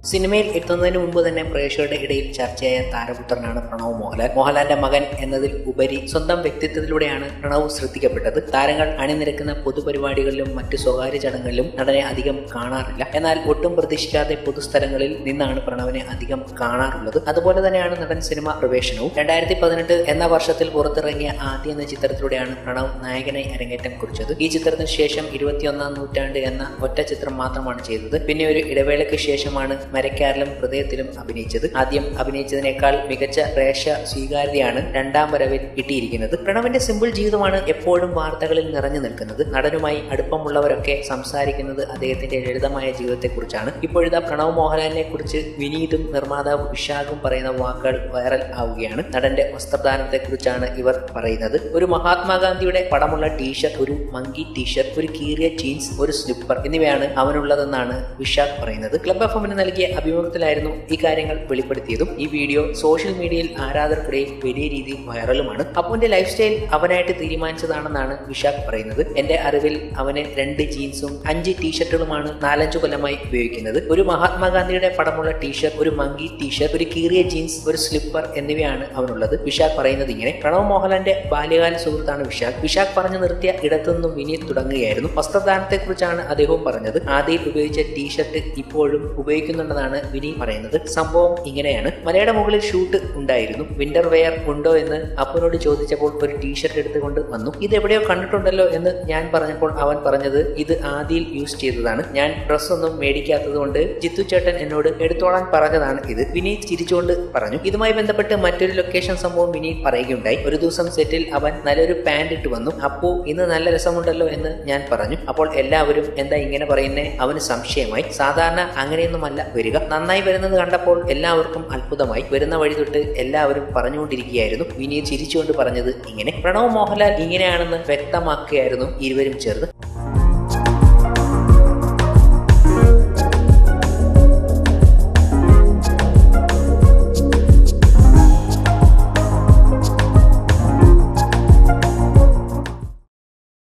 സിനിമയിൽ എത്തുന്നതിന് മുമ്പ് തന്നെ പ്രേക്ഷകരുടെ ഇടയിൽ ചർച്ചയായ താരപുത്രനാണ് പ്രണവ് മോഹൻലാൽ മോഹൻലാലിന്റെ മകൻ എന്നതിൽ ഉപരി സ്വന്തം വ്യക്തിത്വത്തിലൂടെയാണ് പ്രണവ് ശ്രദ്ധിക്കപ്പെട്ടത് താരങ്ങൾ അണിനിരക്കുന്ന പൊതുപരിപാടികളിലും മറ്റ് സ്വകാര്യ ചടങ്ങുകളിലും നടനെ അധികം കാണാറില്ല എന്നാൽ ഒട്ടും പ്രതീക്ഷിക്കാതെ പൊതുസ്ഥലങ്ങളിൽ നിന്നാണ് പ്രണവിനെ അധികം കാണാറുള്ളത് അതുപോലെ തന്നെയാണ് നടൻ സിനിമ പ്രവേശനവും രണ്ടായിരത്തി പതിനെട്ട് എന്ന വർഷത്തിൽ പുറത്തിറങ്ങിയ ആദ്യ എന്ന ചിത്രത്തിലൂടെയാണ് പ്രണവ് നായകനായി അരങ്ങേറ്റം കുറിച്ചത് ഈ ചിത്രത്തിന് ശേഷം ഇരുപത്തിയൊന്നാം നൂറ്റാണ്ട് എന്ന ഒറ്റ ചിത്രം മാത്രമാണ് ചെയ്തത് പിന്നെ ഒരു ഇടവേളയ്ക്ക് ശേഷമാണ് മരക്കാരിലും ഹൃദയത്തിലും അഭിനയിച്ചത് ആദ്യം അഭിനയിച്ചതിനേക്കാൾ മികച്ച പ്രേക്ഷ സ്വീകാര്യതയാണ് രണ്ടാം വരവിൽ കിട്ടിയിരിക്കുന്നത് പ്രണവിന്റെ സിമ്പിൾ ജീവിതമാണ് എപ്പോഴും വാർത്തകളിൽ നിറഞ്ഞു നിൽക്കുന്നത് നടനുമായി അടുപ്പമുള്ളവരൊക്കെ സംസാരിക്കുന്നത് അദ്ദേഹത്തിന്റെ ലളിതമായ ജീവിതത്തെക്കുറിച്ചാണ് ഇപ്പോഴിതാ പ്രണവ് മോഹൻലാലിനെ കുറിച്ച് വിനീതും നിർമ്മാതാവ് വിശാഖും പറയുന്ന വാക്കുകൾ വൈറൽ ആവുകയാണ് നടന്റെ വസ്ത്രദാനത്തെക്കുറിച്ചാണ് ഇവർ പറയുന്നത് ഒരു മഹാത്മാഗാന്ധിയുടെ പടമുള്ള ടീഷർട്ട് ഒരു മങ്കി ടീഷർട്ട് ഒരു കീറിയ ജീൻസ് ഒരു സ്ലിപ്പർ എന്നിവയാണ് അവനുള്ളതെന്നാണ് വിശാഖ് പറയുന്നത് ക്ലബ് എഫ് എമ്മിന് നൽകിയ അഭിമുഖത്തിലായിരുന്നു ഈ കാര്യങ്ങൾ വെളിപ്പെടുത്തിയതും ഈ വീഡിയോ സോഷ്യൽ മീഡിയയിൽ ആരാധകർക്കിടയിൽ വലിയ രീതിയിൽ വൈറലുമാണ് അപ്പുവിന്റെ ലൈഫ് സ്റ്റൈൽ അവനായിട്ട് തീരുമാനിച്ചതാണെന്നാണ് വിശാഖ് പറയുന്നത് എന്റെ അറിവിൽ അവന് രണ്ട് ജീൻസും അഞ്ച് ടീഷർട്ടുകളുമാണ് നാലഞ്ചു കൊല്ലമായി ഉപയോഗിക്കുന്നത് ഒരു മഹാത്മാഗാന്ധിയുടെ പടമുള്ള ടീഷർട്ട് ഒരു മങ്കി ടീഷർട്ട് ഒരു കീറിയ ജീൻസ് ഒരു സ്ലിപ്പർ എന്നിവയാണ് അവനുള്ളത് വിശാഖ് പറയുന്നത് ഇങ്ങനെ പ്രണവ് മോഹൻലാലിന്റെ ബാല്യകാല സുഹൃത്താണ് വിശാഖ് വിശാഖ് പറഞ്ഞു നിർത്തിയ ഇടത്തുനിന്നും വിനീത് തുടങ്ങുകയായിരുന്നു വസ്ത്രദാനത്തെക്കുറിച്ചാണ് അദ്ദേഹവും പറഞ്ഞത് ആദ്യം ഉപയോഗിച്ച ടീഷർട്ട് ഇപ്പോഴും ഉപയോഗിക്കുന്നുണ്ടെന്നാണ് വിനീത് പറയുന്നത് സംഭവം ഇങ്ങനെയാണ് മലയുടെ മുകളിൽ ഷൂട്ട് ഉണ്ടായിരുന്നു വിന്റർ വെയർ ഉണ്ടോ എന്ന് അപ്പനോട് ചോദിച്ചപ്പോൾ ഒരു ടീഷർട്ട് എടുത്തുകൊണ്ട് വന്നു ഇത് എവിടെയോ കണ്ടിട്ടുണ്ടല്ലോ എന്ന് ഞാൻ പറഞ്ഞപ്പോൾ അവൻ പറഞ്ഞത് ഇത് ആദ്യയിൽ യൂസ് ചെയ്തതാണ് ഞാൻ ഡ്രസ് ഒന്നും മേടിക്കാത്തത് കൊണ്ട് ജിത്തു ചേട്ടൻ എന്നോട് എടുത്തോളാൻ പറഞ്ഞതാണ് ഇത് വിനീത് ചിരിച്ചുകൊണ്ട് പറഞ്ഞു ഇതുമായി ബന്ധപ്പെട്ട് മറ്റൊരു ലൊക്കേഷൻ സംഭവം വിനീത് പറയുകയുണ്ടായി ഒരു ദിവസം സെറ്റിൽ അവൻ നല്ലൊരു പാന്റ് ഇട്ട് വന്നു അപ്പോ ഇന്ന് നല്ല രസമുണ്ടല്ലോ എന്ന് ഞാൻ പറഞ്ഞു അപ്പോൾ എല്ലാവരും എന്താ ഇങ്ങനെ പറയുന്നേ അവന് സംശയമായി സാധാരണ അങ്ങനെയൊന്നുമല്ല വരിക നന്നായി വരുന്നത് കണ്ടപ്പോൾ എല്ലാവർക്കും അത്ഭുതമായി വരുന്ന വഴി തൊട്ട് എല്ലാവരും പറഞ്ഞുകൊണ്ടിരിക്കുകയായിരുന്നു വിനീത് ചിരിച്ചുകൊണ്ട് പറഞ്ഞത് ഇങ്ങനെ പ്രണവ് മോഹൻലാൽ ഇങ്ങനെയാണെന്ന് വ്യക്തമാക്കുകയായിരുന്നു ഇരുവരും ചേർന്ന്